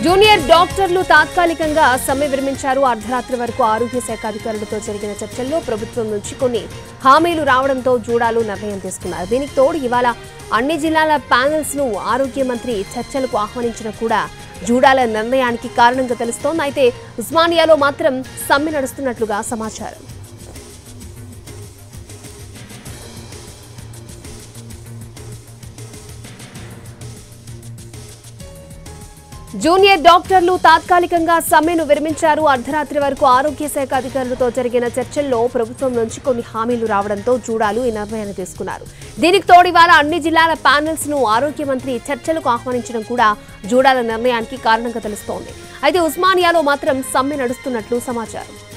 junior డాక్టర్లు తాత్కాలికంగా సమ్మె విరమించారు అర్ధరాత్రి వరకు ఆరోగ్య శాఖ అధికారులతో జరిగిన చర్చల్లో ప్రభుత్వం నుంచి కొన్ని హామీలు రావడంతో జూడాలు నిర్ణయం తీసుకున్నారు దీనికి తోడు ఇవాళ అన్ని జిల్లాల ప్యానెల్స్ ను ఆరోగ్య మంత్రి చర్చలకు ఆహ్వానించిన కూడా జూడాల నిర్ణయానికి కారణంగా తెలుస్తోంది అయితే ఉస్మానియాలో మాత్రం సమ్మె నడుస్తున్నట్లుగా సమాచారం జూనియర్ డాక్టర్లు తాత్కాలికంగా సమ్మెను విరమించారు అర్ధరాత్రి వరకు ఆరోగ్య శాఖ అధికారులతో జరిగిన చర్చల్లో ప్రభుత్వం నుంచి కొన్ని హామీలు రావడంతో జూడాలు ఈ నిర్ణయాన్ని తీసుకున్నారు దీనికి తోడు ఇవాళ అన్ని జిల్లాల ప్యానెల్స్ ను ఆరోగ్య మంత్రి చర్చలకు ఆహ్వానించడం కూడా జూడాల నిర్ణయానికి కారణంగా తెలుస్తోంది అయితే ఉస్మానియాలో మాత్రం సమ్మె నడుస్తున్నట్లు సమాచారం